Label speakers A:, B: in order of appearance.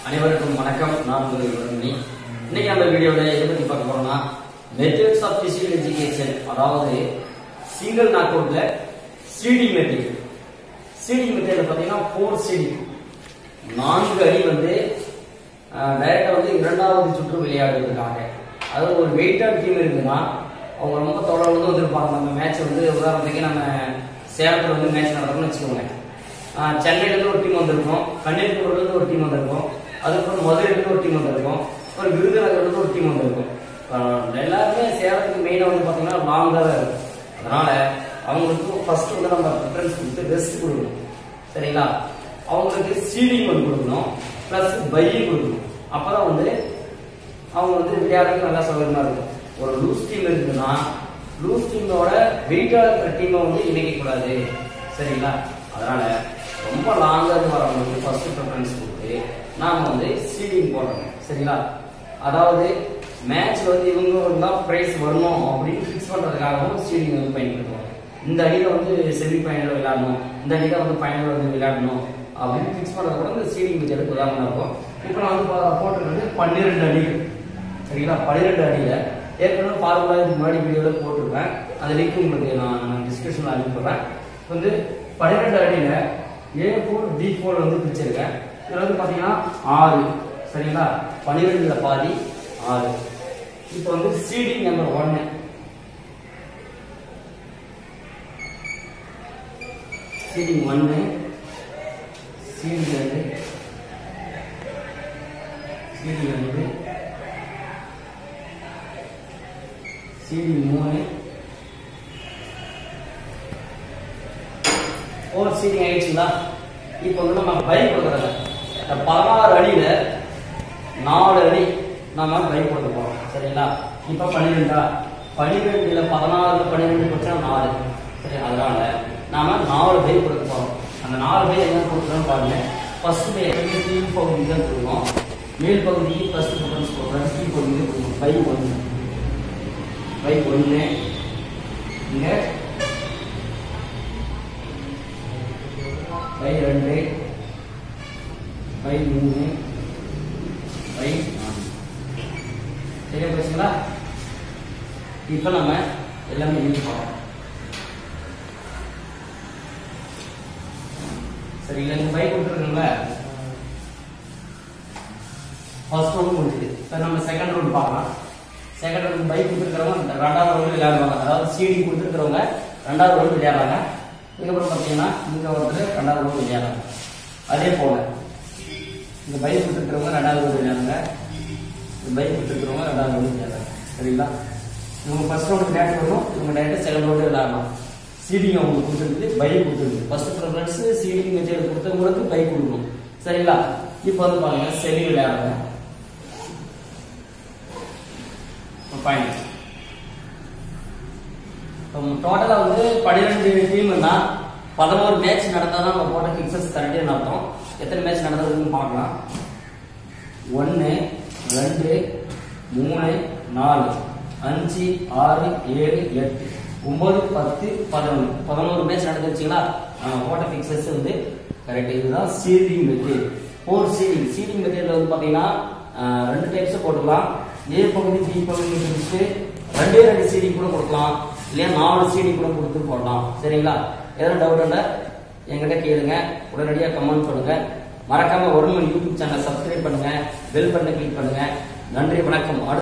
A: அனைவருக்கும் வணக்கம் நான் உங்கள் இவரணி இன்னைக்கு அந்த வீடியோவில் எதை பற்றி பார்க்க போறோம்னா மெத்தட்ஸ் ஆஃப் பிசிக்கல் எஜுகேஷன் அதாவது சிங்கிள் நாக் அவுட்ல சீடிங் மெத்தட் சீடிங் மெத்தட்ல பார்த்தீங்கன்னா ஃபோர் சீடிங் நான்கு அடி வந்து டைரக்டா வந்து இரண்டாவது சுற்று விளையாடுறதுக்காக அதாவது ஒரு வெயிட்டான டீம் இருக்குன்னா அவங்க ரொம்ப தொடர்ந்து வந்திருப்பாங்க நம்ம மேட்ச் வந்து உதாரணத்துக்கு நம்ம சேலத்தில் வந்து மேட்ச் நடக்கும்னு வச்சுக்கோங்க ஆஹ் சென்னையில இருந்து ஒரு டீம் வந்திருக்கும் கன்னியாகுமரியில இருந்து ஒரு டீம் வந்திருக்கும் அதுக்கப்புறம் மதுரையில இருந்து ஒரு டீம் வந்திருக்கும் அப்புறம் விருதுநகர்ல இருந்து ஒரு டீம் வந்திருக்கும் ஆஹ் எல்லாருமே சேலத்துக்கு மெயினாக வந்து பார்த்தீங்கன்னா லாங்காக தான் இருக்கும் அதனால அவங்களுக்கு ஃபர்ஸ்ட் வந்து நம்ம ப்ரிஃபரன்ஸ் கொடுத்து ரெஸ்ட் கொடுக்கணும் சரிங்களா அவங்களுக்கு சீடிங் வந்து கொடுக்கணும் ப்ளஸ் பையும் கொடுக்கணும் அப்பதான் வந்து அவங்க வந்து விளையாடுறதுக்கு நல்லா சௌகரியமா இருக்கும் ஒரு லூஸ் டீம் இருக்குன்னா லூஸ் டீமோட வெயிட்டா இருக்கிற டீமை வந்து இணைக்க கூடாது சரிங்களா அதனால ரொம்ப லாங்கா இருந்து வரவங்களுக்கு ஃபர்ஸ்ட் ப்ரிஃபரன்ஸ் கொடுத்து நாம வந்து சீடிங் போடணும் சரிங்களா அதாவது மேட்ச்ல வந்து இவங்க தான் பிரைஸ் வரணும் அப்படின்னு ஃபிக்ஸ் பண்றதுக்காகவும் சீடிங் வந்து பயன்படுத்துவாங்க இந்த அடியில வந்து செமி ஃபைனல் விளையாடணும் இந்த அடியில வந்து ஃபைனல் வந்து விளையாடணும் அப்படின்னு ஃபிக்ஸ் பண்றது கூட இந்த சீடிங் மெத்தட் உதாரணமா இருக்கும் இப்போ நான் வந்து பா- போட்டிருக்கிறது பன்னிரெண்டு அடிகள் சரிங்களா பன்னிரெண்டு அடியில ஏற்கனவே ஃபார்முலா இதுக்கு முன்னாடி வீடியோவில் போட்டிருப்பேன் அந்த லிங்க் உங்களுக்கு நான் டிஸ்கிரிப்ஷனில் அனுப்பிடுறேன் வந்து பன்னிரெண்டு அடியில ஏ ஃபோர் டி ஃபோர் வந்து பிரிச்சிருக்கேன் இதில் வந்து பார்த்தீங்கன்னா ஆறு சரிங்களா பன்னிரெண்டுல பாதி ஆறு இப்போ வந்து சீடிங் நம்பர் ஒன்னு சீடிங் ஒன்னு சீடிங் ரெண்டு சீடிங் ரெண்டு சீடிங் மூணு ஃபோர் சீடிங் ஆயிடுச்சுங்களா இப்போ வந்து நம்ம பைக் கொடுக்குறோங்க இந்த பதினாறு அடியில நாலு அடி நாம பைக் கொடுக்க போறோம் சரிங்களா இப்போ பன்னிரெண்டா பன்னிரெண்டுல பதினாறு பன்னிரெண்டு போச்சுன்னா நாலு சரி அதனால நாம நாலு பை கொடுக்க போறோம் அந்த நாலு பை என்ன கொடுக்குறோம்னு பாருங்க ஃபர்ஸ்ட் பை எப்பவுமே கீழ் பகுதி தான் கொடுக்கணும் மேல் பகுதிக்கு ஃபர்ஸ்ட் ப்ரிஃபரன்ஸ் கொடுக்குறோம் கீழ் பகுதி தான் கொடுக்கணும் பை ஒன்று பை ஒன்று இங்க பை ரெண்டு பை மூணு பை நாலு சரியா போச்சுங்களா இப்போ நம்ம எல்லாமே எழுதி போறோம் சரிங்களா இந்த பை கொடுத்துருக்கோம்ல ஃபர்ஸ்ட் ரவுண்ட் முடிஞ்சுது இப்போ நம்ம செகண்ட் ரவுண்ட் பார்க்கலாம் செகண்ட் ரவுண்ட் பைக் கொடுத்துருக்கிறவங்க ரெண்டாவது ரவுண்ட் விளையாடுவாங்க அதாவது சிடி கொடுத்துருக்கிறவங்க ரெண்டாவது ரவுண்ட் விளையாடுறாங்க இதுக்கப்புறம் பார்த்தீங்கன்னா இங்கே ஒருத்தர் ரெண்டாவது ரவுண்ட் விளையாடுறாங்க அதே போல இந்த பைக் கொடுத்துருக்கிறவங்க ரெண்டாவது ரவுண்ட் விளையாடுறாங்க இந்த பைக் கொடுத்துருக்கிறவங்க ரெண்டாவது ரவுண்ட் விளையாடுறாங்க சரிங்களா இவங்க ஃபர்ஸ்ட் ரவுண்ட் விளையாட்டு வரணும் இவங்க டேரக்டாக செகண்ட் ரவுண்டு விளையாடலாம் சீடிங் அவங்களுக்கு கொடுத்துருக்கு பைக் கொடுத்துருக்கு ஃபர்ஸ்ட் ப்ரிஃபரன்ஸ் சீடிங் மெட்டீரியல் கொடுத்தவங்களுக்கு பைக் கொடுக்கணும் சரிங்களா இப்போ வந்து பாருங்க செமி விளையாடுறாங்க ஃபைனல் டோட்டலா வந்து பன்னிரெண்டு டீம்னா பதினோரு மேட்ச் நடந்தா தான் நம்ம போட்ட பிக்சர்ஸ் கரெக்டாக நடத்தும் எத்தனை மேட்ச் நடந்ததுன்னு பார்க்கலாம் ஒன்று ரெண்டு மூணு நாலு அஞ்சு ஆறு ஏழு எட்டு ஒன்பது பத்து பதினொன்று பதினோரு மேட்ச் நடந்துச்சுங்களா நம்ம போட்ட பிக்சர்ஸ் வந்து கரெக்ட் இதுதான் seeding method four seeding seeding மெத்தேட்ல வந்து பார்த்தீங்கன்னா ஆஹ், ரெண்டு டைப்ஸ் போட்டுக்கலாம் ஏ பகுதி பி பகுதி பிரிச்சுட்டு ரெண்டே ரெண்டு சீடி கூட கொடுக்கலாம் இல்லையா நாலு சீடி கூட கொடுத்து போடலாம் சரிங்களா எதனா டவுட் இல்லை என்கிட்ட கேளுங்க உடனடியாக கமெண்ட் பண்ணுங்க மறக்காம ஒரு மணி யூடியூப் சேனல் சப்ஸ்கிரைப் பண்ணுங்க பெல் பட்டனை கிளிக் பண்ணுங்க நன்றி வணக்கம் அடுத்த